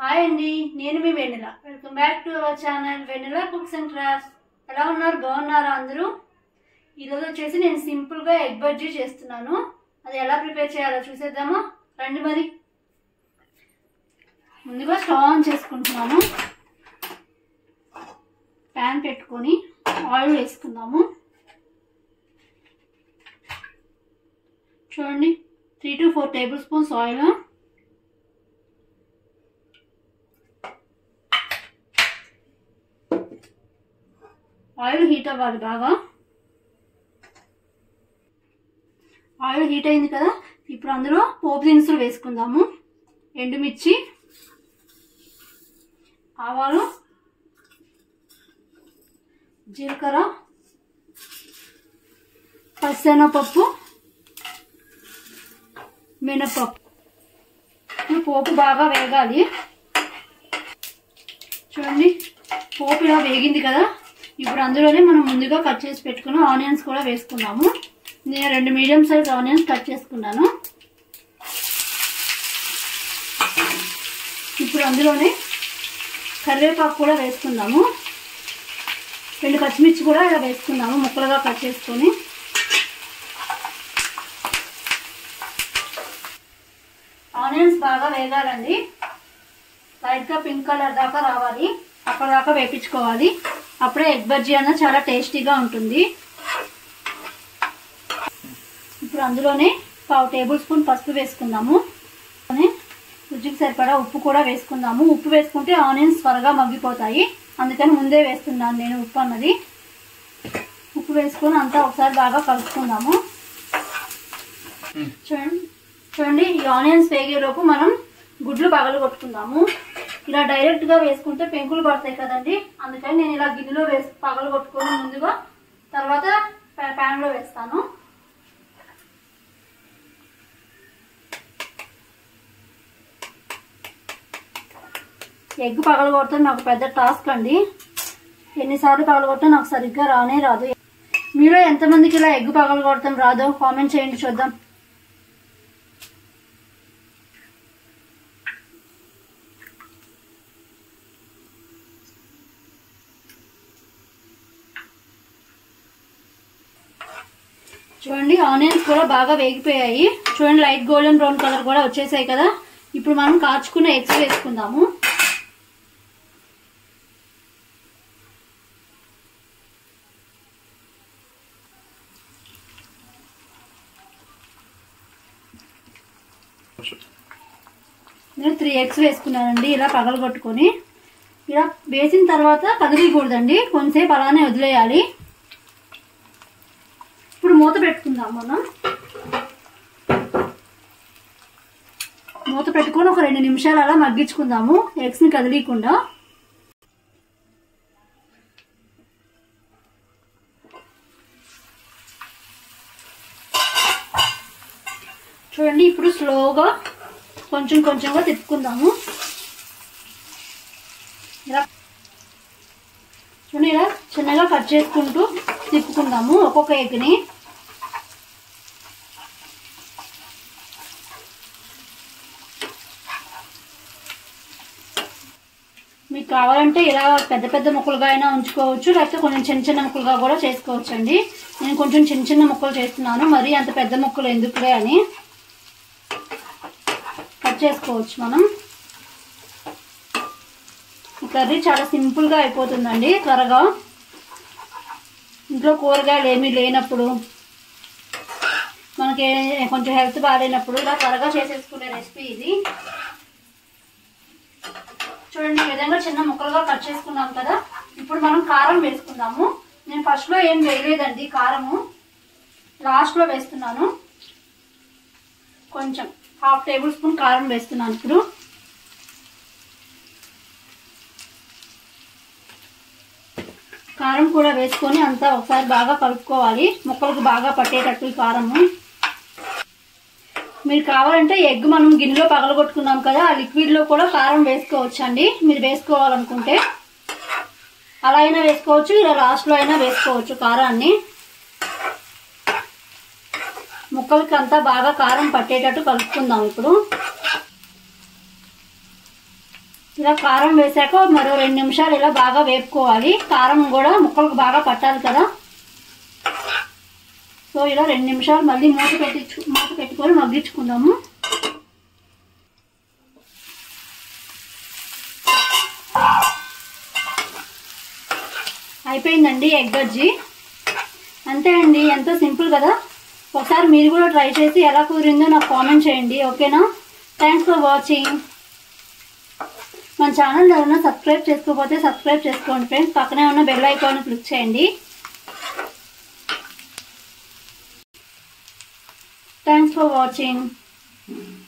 hi అండి నేను మీ Vennela welcome back to our channel Vennela cooks and crafts ఎలా ఉన్నారు బాగున్నారా అందరూ ఈరోజు వచ్చేసి నేను సింపుల్గా ఎగ్ బజ్జీ చేస్తున్నాను అది ఎలా ప్రిపేర్ చేయాలో చూసేద్దామా రండి మరి ముందుగా స్టవ్ ఆన్ చేసుకుంటున్నాను ప్యాన్ పెట్టుకొని ఆయిల్ వేసుకుందాము చూడండి three to four tablespoons oil oil heat అవ్వాలి బాగా ఆయిల్ హీట్ అయింది కదా ఇప్పుడు అందులో పోపు దినుసులు వేసుకుందాము ఎండుమిర్చి ఆవాలు జీలకర్ర పచ్చెనపప్పు మినపప్పు ఈ పోపు బాగా వేగాలి చూడండి పోపు ఇలా వేగింది కదా ఇప్పుడు అందులోనే మనం ముందుగా కట్ చేసి పెట్టుకున్న ఆనియన్స్ కూడా వేసుకున్నాము నేను రెండు మీడియం సైజ్ ఆనియన్స్ కట్ చేసుకున్నాను ఇప్పుడు అందులోనే కరివేపాకు కూడా వేసుకుందాము రెండు పచ్చిమిర్చి కూడా ఇలా వేసుకుందాము ముక్కలుగా కట్ చేసుకొని ఆనియన్స్ బాగా వేగాలండి లైట్గా పింక్ కలర్ దాకా రావాలి అక్కడ దాకా వేపించుకోవాలి అప్పుడే ఎగ్ బజ్జీ అన్న చాలా టేస్టీగా ఉంటుంది ఇప్పుడు అందులోనే పావు టేబుల్ స్పూన్ పసుపు వేసుకుందాము రుచికి సరిపడా ఉప్పు కూడా వేసుకుందాము ఉప్పు వేసుకుంటే ఆనియన్స్ త్వరగా మగ్గిపోతాయి అందుకని ముందే వేస్తున్నాను నేను ఉప్పు అన్నది ఉప్పు వేసుకొని అంతా ఒకసారి బాగా కలుపుకుందాము చూడండి చూడండి ఈ ఆనియన్స్ వేగేలోపు మనం గుడ్లు పగలు కొట్టుకుందాము ఇలా డైరెక్ట్ గా వేసుకుంటే పెంకులు పడతాయి కదండి అందుకని నేను ఇలా గిన్నెలో వేసి పగలు కొట్టుకొని ముందుగా తర్వాత ప్యాన్ లో వేస్తాను ఎగ్ పగలు కొడితే నాకు పెద్ద టాస్క్ అండి ఎన్నిసార్లు పగలు కొడితే నాకు సరిగ్గా రానే రాదు మీలో ఎంతమందికి ఇలా ఎగ్ పగలు కొడతాం రాదో కామెంట్ చేయండి చూద్దాం చూడండి ఆనియన్స్ కూడా బాగా వేగిపోయాయి చూడండి లైట్ గోల్డెన్ బ్రౌన్ కలర్ కూడా వచ్చేసాయి కదా ఇప్పుడు మనం కాచుకున్న ఎగ్స్ వేసుకుందాము నేను త్రీ ఎగ్స్ వేసుకున్నానండి ఇలా పగలగొట్టుకొని ఇలా వేసిన తర్వాత కదిలికూడదండి కొంతసేపు అలానే వదిలేయాలి ఇప్పుడు మూత పెట్టుకుందాం మనం మూత పెట్టుకొని ఒక రెండు నిమిషాలు అలా మగ్గించుకుందాము ఎగ్స్ ని కదిలీయకుండా చూడండి ఇప్పుడు స్లోగా కొంచెం కొంచెంగా తిప్పుకుందాము ఇలా చూడండి ఇలా చిన్నగా కట్ చేసుకుంటూ తిప్పుకుందాము ఒక్కొక్క ఎగ్ని మీకు కావాలంటే ఇలా పెద్ద పెద్ద ముక్కలుగా అయినా ఉంచుకోవచ్చు లేకపోతే కొంచెం చిన్న చిన్న ముక్కలుగా కూడా చేసుకోవచ్చు అండి నేను కొంచెం చిన్న చిన్న ముక్కలు చేస్తున్నాను మరీ అంత పెద్ద ముక్కలు ఎందుకులే అని కట్ చేసుకోవచ్చు మనం ఈ కర్రీ చాలా సింపుల్గా అయిపోతుందండి త్వరగా ఇంట్లో కూరగాయలు ఏమీ లేనప్పుడు మనకి కొంచెం హెల్త్ బాగాలేనప్పుడు ఇలా త్వరగా చేసేసుకునే రెసిపీ ఇది చూడండి ఈ విధంగా చిన్న ముక్కలుగా కట్ చేసుకున్నాం కదా ఇప్పుడు మనం కారం వేసుకుందాము నేను ఫస్ట్లో ఏం వేయలేదండి కారము లాస్ట్లో వేస్తున్నాను కొంచెం హాఫ్ టేబుల్ స్పూన్ కారం వేస్తున్నాను ఇప్పుడు కారం కూడా వేసుకొని అంతా ఒకసారి బాగా కలుపుకోవాలి ముక్కలకు బాగా పట్టేటట్టు ఈ కారము మీరు కావాలంటే ఎగ్ మనం గిన్నెలో పగలగొట్టుకున్నాం కదా ఆ లిక్విడ్లో కూడా కారం వేసుకోవచ్చు అండి మీరు వేసుకోవాలనుకుంటే అలా అయినా వేసుకోవచ్చు ఇలా లాస్ట్లో అయినా వేసుకోవచ్చు కారాన్ని ముక్కలకి అంతా బాగా కారం పట్టేటట్టు కలుపుకుందాం ఇప్పుడు ఇలా కారం వేసాక మరో రెండు నిమిషాలు ఇలా బాగా వేపుకోవాలి కారం కూడా ముక్కలకు బాగా పట్టాలి కదా సో ఇలా రెండు నిమిషాలు మళ్ళీ మూత పెట్టి మూత పెట్టుకొని మగ్గించుకుందాము అయిపోయిందండి ఎగ్ బజ్జీ అంతే అండి ఎంతో సింపుల్ కదా ఒకసారి మీరు కూడా ట్రై చేసి ఎలా కుదిరిందో నాకు కామెంట్ చేయండి ఓకేనా థ్యాంక్స్ ఫర్ వాచింగ్ మన ఛానల్ ఎవరైనా సబ్స్క్రైబ్ చేసుకోకపోతే సబ్స్క్రైబ్ చేసుకోండి ఫ్రెండ్స్ పక్కనే ఉన్న బెల్ ఐకాన్ క్లిక్ చేయండి థ్యాంక్స్ ఫర్ వాచింగ్